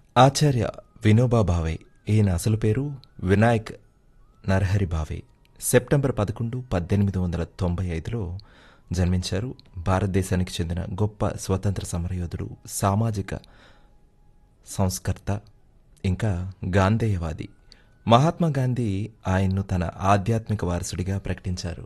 ఆచార్య వినోబా భావే ఈయన అసలు పేరు వినాయక్ నరహరి భావే సెప్టెంబర్ పదకొండు పద్దెనిమిది వందల తొంభై ఐదులో జన్మించారు భారతదేశానికి చెందిన గొప్ప స్వతంత్ర సమరయోధుడు సామాజిక సంస్కర్త ఇంకా గాంధేయవాది మహాత్మా గాంధీ ఆయన్ను తన ఆధ్యాత్మిక వారసుడిగా ప్రకటించారు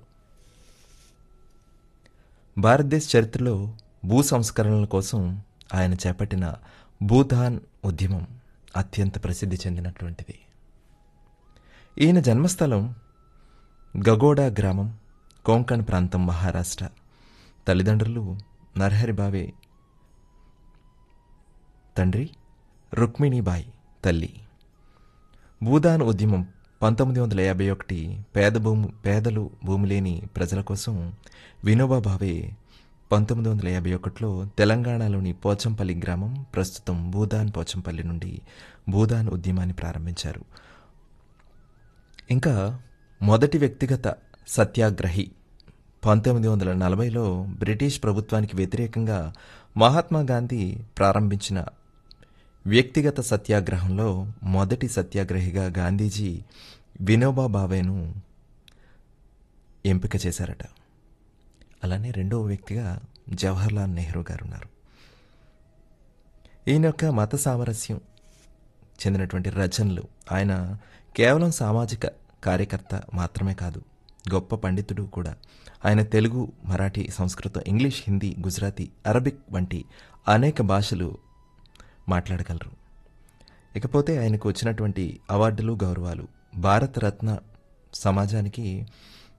భారతదేశ చరిత్రలో భూ సంస్కరణల కోసం ఆయన చేపట్టిన భూదాన్ ఉద్యమం అత్యంత ప్రసిద్ధి చెందినటువంటిది ఈయన జన్మస్థలం గగోడా గ్రామం కోంకణ్ ప్రాంతం మహారాష్ట్ర తల్లిదండ్రులు నరహరి బావే తండ్రి రుక్మిణీబాయి తల్లి భూదాన్ ఉద్యమం పంతొమ్మిది వందల యాభై ఒకటి పేద భూము పేదలు భూమి లేని ప్రజల కోసం వినోబా భావే పంతొమ్మిది వందల యాభై ఒకటిలో తెలంగాణలోని పోచంపల్లి గ్రామం ప్రస్తుతం భూదాన్ పోచంపల్లి నుండి భూదాన్ ఉద్యమాన్ని ప్రారంభించారు ఇంకా మొదటి వ్యక్తిగత సత్యాగ్రహి పంతొమ్మిది వందల నలభైలో బ్రిటిష్ ప్రభుత్వానికి వ్యతిరేకంగా మహాత్మా గాంధీ ప్రారంభించిన వ్యక్తిగత సత్యాగ్రహంలో మొదటి సత్యాగ్రహిగా గాంధీజీ వినోబా భావేను ఎంపిక చేశారట అలానే రెండవ వ్యక్తిగా జవహర్లాల్ నెహ్రూ గారు ఉన్నారు ఈయన యొక్క మత సామరస్యం చెందినటువంటి రచనలు ఆయన కేవలం సామాజిక కార్యకర్త మాత్రమే కాదు గొప్ప పండితుడు కూడా ఆయన తెలుగు మరాఠీ సంస్కృతం ఇంగ్లీష్ హిందీ గుజరాతీ అరబిక్ వంటి అనేక భాషలు మాట్లాడగలరు ఇకపోతే ఆయనకు వచ్చినటువంటి అవార్డులు గౌరవాలు భారతరత్న సమాజానికి